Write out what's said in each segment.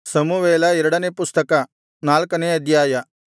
ಸಮುವೇಲ ಎರಡನೇ ಪುಸ್ತಕ ನಾಲ್ಕನೇ ಅಧ್ಯಾಯ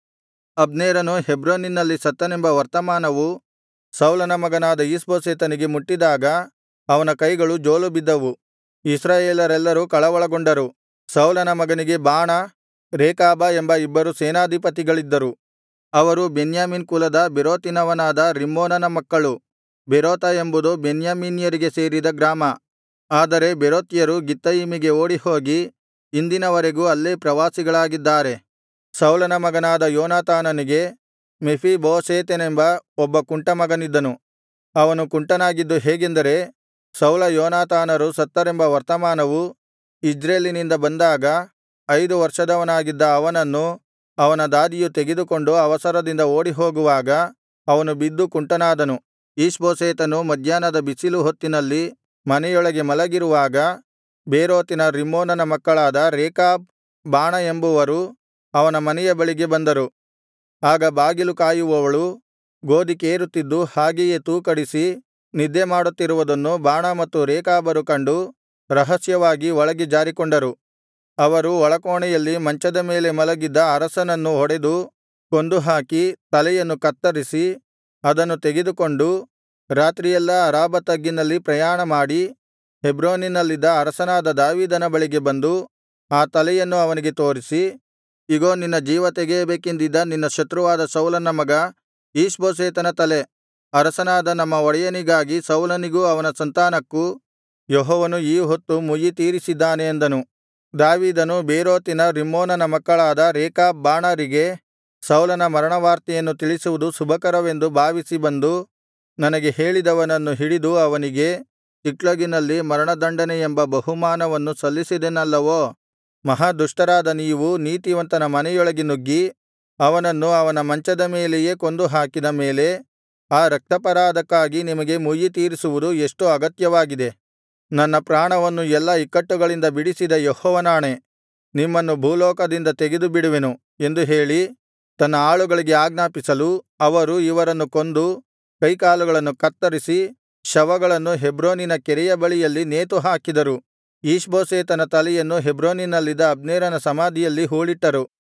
ಅಬ್ನೇರನು ಹೆಬ್ರೋನಿನಲ್ಲಿ ಸತ್ತನೆಂಬ ವರ್ತಮಾನವು ಸೌಲನ ಮಗನಾದ ಈಷ್ಬೋಶೆತನಿಗೆ ಮುಟ್ಟಿದಾಗ ಅವನ ಕೈಗಳು ಜೋಲುಬಿದ್ದವು ಇಸ್ರಾಯೇಲರೆಲ್ಲರೂ ಕಳವಳಗೊಂಡರು ಸೌಲನ ಮಗನಿಗೆ ಬಾಣ ರೇಕಾಬ ಎಂಬ ಇಬ್ಬರು ಸೇನಾಧಿಪತಿಗಳಿದ್ದರು ಅವರು ಬೆನ್ಯಾಮೀನ್ ಕುಲದ ಬೇರೋತಿನವನಾದ ರಿಮ್ಮೋನನ ಮಕ್ಕಳು ಬೇರೋತ ಎಂಬುದು ಬೆನ್ಯಾಮೀನ್ಯರಿಗೆ ಸೇರಿದ ಗ್ರಾಮ ಆದರೆ ಬೇರೋತ್ಯರು ಗಿತ್ತಯಿಮಿಗೆ ಓಡಿಹೋಗಿ ಇಂದಿನವರೆಗೂ ಅಲ್ಲೇ ಪ್ರವಾಸಿಗಳಾಗಿದ್ದಾರೆ ಸೌಲನ ಮಗನಾದ ಯೋನಾತಾನನಿಗೆ ಮೆಫೀಬೋಶೆತನೆಂಬ ಒಬ್ಬ ಕುಂಟ ಮಗನಿದ್ದನು ಅವನು ಕುಂಟನಾಗಿದ್ದು ಹೇಗೆಂದರೆ ಸೌಲ ಯೋನಾತಾನರು ಸತ್ತರೆಂಬ ವರ್ತಮಾನವು ಇಜ್ರೇಲಿನಿಂದ ಬಂದಾಗ ಐದು ವರ್ಷದವನಾಗಿದ್ದ ಅವನನ್ನು ಅವನ ದಾದಿಯು ತೆಗೆದುಕೊಂಡು ಅವಸರದಿಂದ ಓಡಿಹೋಗುವಾಗ ಅವನು ಬಿದ್ದು ಕುಂಟನಾದನು ಈಷ್ಬೋಶೆತನು ಮಧ್ಯಾಹ್ನದ ಬಿಸಿಲು ಹೊತ್ತಿನಲ್ಲಿ ಮನೆಯೊಳಗೆ ಮಲಗಿರುವಾಗ ಬೇರೋತಿನ ರಿಮ್ಮೋನನ ಮಕ್ಕಳಾದ ರೇಕಾಬ್ ಬಾಣ ಎಂಬುವರು ಅವನ ಮನೆಯ ಬಳಿಗೆ ಬಂದರು ಆಗ ಬಾಗಿಲು ಕಾಯುವವಳು ಗೋದಿ ಕೇರುತ್ತಿದ್ದು ಹಾಗೆಯೇ ತೂಕಡಿಸಿ ನಿದ್ದೆಮಾಡುತ್ತಿರುವುದನ್ನು ಬಾಣ ಮತ್ತು ರೇಕಾಬರು ಕಂಡು ರಹಸ್ಯವಾಗಿ ಒಳಗೆ ಜಾರಿಕೊಂಡರು ಅವರು ಒಳಕೋಣೆಯಲ್ಲಿ ಮಂಚದ ಮೇಲೆ ಮಲಗಿದ್ದ ಅರಸನನ್ನು ಹೊಡೆದು ಕೊಂದುಹಾಕಿ ತಲೆಯನ್ನು ಕತ್ತರಿಸಿ ಅದನ್ನು ತೆಗೆದುಕೊಂಡು ರಾತ್ರಿಯೆಲ್ಲಾ ಅರಾಬಾ ತಗ್ಗಿನಲ್ಲಿ ಪ್ರಯಾಣಮಾಡಿ ಹೆಬ್ರೋನಿನಲ್ಲಿದ್ದ ಅರಸನಾದ ದಾವೀದನ ಬಳಿಗೆ ಬಂದು ಆ ತಲೆಯನ್ನು ಅವನಿಗೆ ತೋರಿಸಿ ಇಗೋ ನಿನ್ನ ಜೀವ ತೆಗೆಯಬೇಕೆಂದಿದ್ದ ನಿನ್ನ ಶತ್ರುವಾದ ಸೌಲನ ಮಗ ಈಷ್ಬೋಶೆತನ ತಲೆ ಅರಸನಾದ ನಮ್ಮ ಒಡೆಯನಿಗಾಗಿ ಸೌಲನಿಗೂ ಅವನ ಸಂತಾನಕ್ಕೂ ಯೆಹೋವನು ಈ ಹೊತ್ತು ಮುಯ್ಯಿ ತೀರಿಸಿದ್ದಾನೆ ಅಂದನು ದಾವೀದನು ಬೇರೋತಿನ ರಿಮ್ಮೋನನ ಮಕ್ಕಳಾದ ರೇಕಾಬ್ ಬಾಣರಿಗೆ ಸೌಲನ ಮರಣವಾರ್ತೆಯನ್ನು ತಿಳಿಸುವುದು ಶುಭಕರವೆಂದು ಭಾವಿಸಿ ಬಂದು ನನಗೆ ಹೇಳಿದವನನ್ನು ಹಿಡಿದು ಅವನಿಗೆ ಚಿಕ್ಲಗಿನಲ್ಲಿ ಮರಣದಂಡನೆ ಎಂಬ ಬಹುಮಾನವನ್ನು ಸಲ್ಲಿಸಿದೆನಲ್ಲವೋ ಮಹಾದುಷ್ಟರಾದ ನೀವು ನೀತಿವಂತನ ಮನೆಯೊಳಗೆ ನುಗ್ಗಿ ಅವನನ್ನು ಅವನ ಮಂಚದ ಮೇಲೆಯೇ ಕೊಂದು ಹಾಕಿದ ಮೇಲೆ ಆ ರಕ್ತಾಪರಾಧಕ್ಕಾಗಿ ನಿಮಗೆ ಮುಯ್ಯಿತೀರಿಸುವುದು ಎಷ್ಟು ಅಗತ್ಯವಾಗಿದೆ ನನ್ನ ಪ್ರಾಣವನ್ನು ಎಲ್ಲಾ ಇಕ್ಕಟ್ಟುಗಳಿಂದ ಬಿಡಿಸಿದ ಯೆಹೋವನಾಣೆ ನಿಮ್ಮನ್ನು ಭೂಲೋಕದಿಂದ ತೆಗೆದುಬಿಡುವೆನು ಎಂದು ಹೇಳಿ ತನ್ನ ಆಳುಗಳಿಗೆ ಆಜ್ಞಾಪಿಸಲು ಅವರು ಇವರನ್ನು ಕೊಂದು ಕೈಕಾಲುಗಳನ್ನು ಕತ್ತರಿಸಿ ಶವಗಳನ್ನು ಹೆಬ್ರೋನಿನ ಕೆರೆಯ ಬಳಿಯಲ್ಲಿ ನೇತುಹಾಕಿದರು ಈಷ್ಬೋಶೆತನ ತಲೆಯನ್ನು ಹೆಬ್ರೋನಿನಲ್ಲಿದ್ದ ಅಬ್ನೇರನ ಸಮಾಧಿಯಲ್ಲಿ ಹೂಳಿಟ್ಟರು